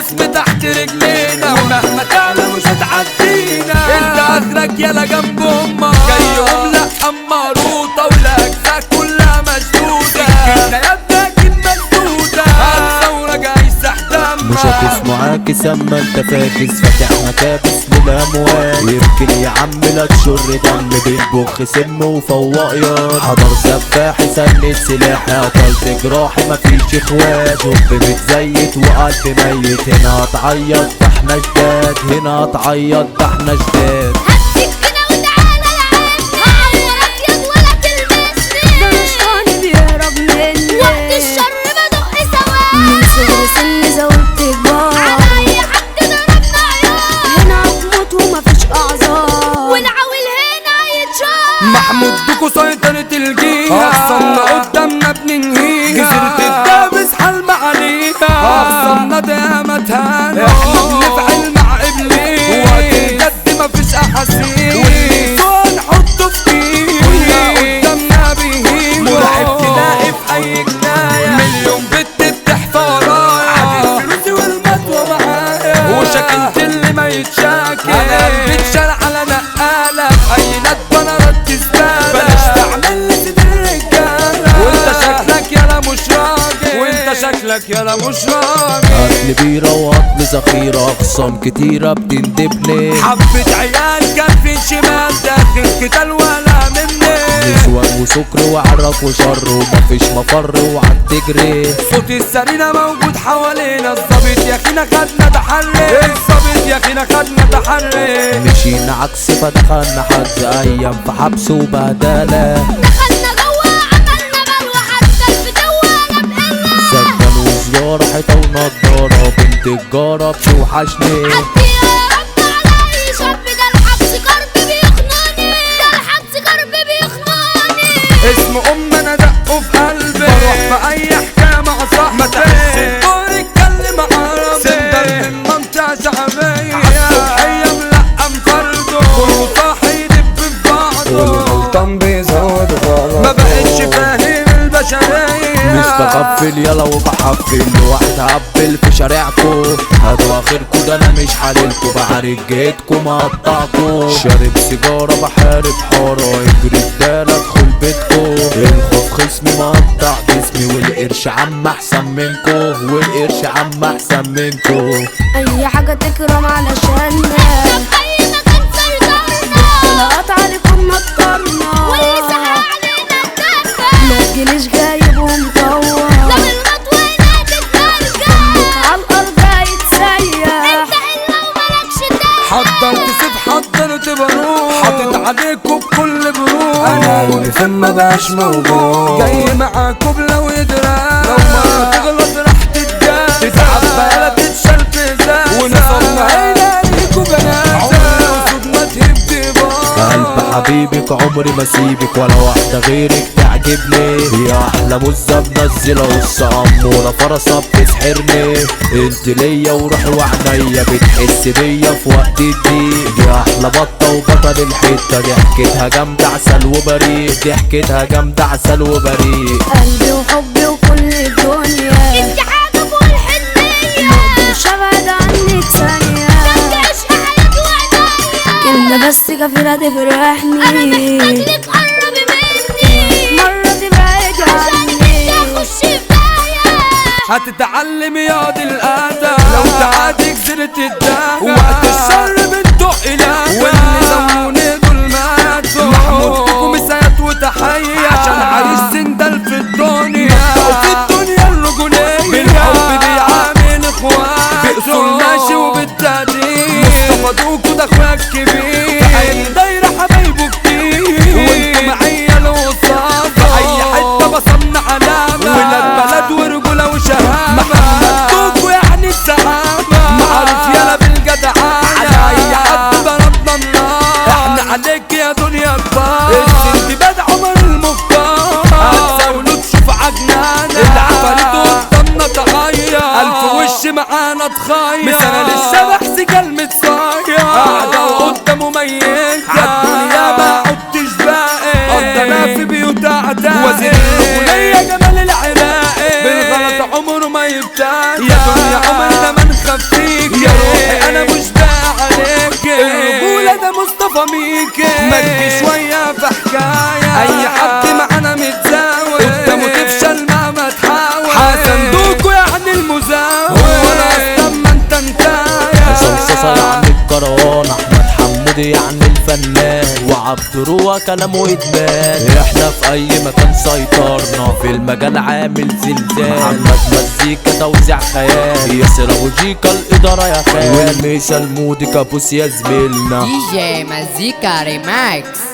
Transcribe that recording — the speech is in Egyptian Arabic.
الاسم تحت رجلينا ومهما تعلى مش هتعدينا انت اخرك يلا جنب امك جاي يقوم لا اماروطه والاجزاء كلها مشدوده سكتنا يا ابني اكيد مسدوده هتصوره جاي سحدمك مش هتسمع عاكس اما انت فاكس فاتح مكابس للاموال يمكن يا عم لا تشر دم بيطبخ سم وفواقيان حضر سفاح سند سلاحي قتلت جراحي مفيش اخوات حب متزيت وقلب ميت هنا هتعيط ده احنا جداد هنا هتعيط ده احنا جداد هديك كده وتعالى العب هعورك يد ولا تلمسني ده مش طالب يهرب مني وقت الشر بدق سواد من صغر سني زودت كبار على اي حد ضربنا عيار هنا هتموت ومفيش اعذار والعويل هنا يتشار محمود بيكو سيطرة الجيهة أخصمنا قدامنا بننهيها جزيرة الدابس حلم عليها أخصمنا دايما تهانا احنا بنفعل مع إبليس وقت الجد مفيش أحاسيس واللي نحطه في كيس كلنا قدامنا بيهيم مرعب تلاقي في أي جناية مليون بت بتحفى ورايا عادي فلوسي والمطوة معايا وشكلت اللي ما يتشاكل أنا قلبي اتشال على نقالة في أي ندبة أنا رد زبالة بلاش تعمل لي سيد الرجالة وأنت شكلك يالا مش راجل وأنت شكلك يالا مش راجل اكل بيرة واكل ذخيرة اقسام كتيرة بتندبني حبة عيال كف شمال داخل قتال ولا مني نسوان وسكر وعرق وشر ومفيش مفر وعد تجري صوت السرينة موجود حوالينا الظابط يا اخينا خدنا تحري الظابط يا اخينا خدنا تحري مشينا عكس فدخلنا حجز ايام في حبس وبهدلة دخلنا جوا عملنا بلوى حتى الفتوة انا بقلة سجن وزيارة حيطة ونضارة بنت الجارة بتوحشني عدي يا رب على اي شاب ده الحبس كرب بيخنقني ده الحبس كرب بيخنقني اسم ام انا دقه في قلبي بروح في اي حكايه مع صاحبي ما تحس الدور يتكلم عربي سندل من منطقه شعبيه عالصبحيه ملقم فرده كله صاحي يدب في بعضه والغلطان بيزود غلط ما بقتش فاهم البشريه مش بغفل يلا وبحفل لوحدي هقبل في شارعكو هاتوا اخركو ده انا مش حليلكو بعارك جيتكو مقطعكو شارب سيجارة بحارب حارة اجري الدالة ادخل بيتكو الخوف خصمي مقطع جسمي والقرش عم احسن منكو والقرش عم احسن منكو اي حاجة تكرم علشاننا في اي مكان سيطرنا طلقات عليكم مطرنا واللي سهى علينا الدفة ما تجيليش جايب ومطور لو المطوة هنا تترجع عالارض هيتسيح انت الا وملكش دفة حضرت سيف حضرت بارود حاطط عليكم بكل برود انا اللي فين ما بقاش موجود جاي معاكم لو يدرى لو ما تغلط راح تتجاب تتعب بقى تتشال في ازاز ونصرنا هينا ليكوا جنازة عمري وصود ما تهب قلب حبيبك عمري ما سيبك ولا واحدة غيرك تعجبني يا احلى مزة منزلة وسط امورة فرصة بتسحرني انت ليا وروح وعنيا بتحس بيا في وقت الضيق يا احلى بطة وبطل الحتة ضحكتها جامدة عسل وبريء ضحكتها جامدة عسل وبريء قلبي وحبي وكل الدنيا انت حاجة فوق الحنية مش هبعد عنك ثانية انت عشق حياتي وعينيا كلمة بس كفيلة انا تفرحني محتاج لك قربي مني مرة تبعد عشان عني انت اخش في داهية هتتعلم ياض الادب لو تعادي جزيرة الدهب وقت الشر بنتق اله واللي زموني دول ماتوا محمود بيكم مسايات وتحية عشان عريس سندل في الدنيا وفي الدنيا الرجولية بالحب بيعامل اخواته بأصول ماشي وبالتقدير مصطفى دوكو ده اخويا الكبير في اي دايرة حبايبه كتير وانتوا معايا الوصافة في اي حتة بصمنا علامة ولاد بلد ورجولة وشهامة محمد دوكو يعني السعامة معروف يالا بالجدعانة على اي حد ضربنا النار احنا عليك يا دنيا كبار السندباد عمر المختار هتزاولوا تشوف عجنانة العفاريت قدامنا تغير الف وش معانا تخير مثلا للشبح سجال متصاير قاعدة وقدامه ميت عالدنيا ما عدتش باقي قضينا في بيوت اعداء وزير الرجولية جمال العراقي بالغلط عمره ما يبتاع يا دنيا عمر ده من اخاف فيك يا روحي انا مش باع عليك الرجولة ده مصطفى ميكي مجي شوية في حكاية اي حد معانا متزاوي قدامه تفشل مهما تحاول حسن دوكو يعني المزاول وانا اصلا ما انت انتايا صلصة يعني الكروان احمد حمودي يعني الفنان وعبد روى كلامه ادمان احنا في اي مكان سيطرنا في المجال عامل زلزال محمد مزيكا توزيع خيال ياسر ابو جيكا الاداره يا خال والميسا المودي كابوس يا زميلنا DJ Mazika Remix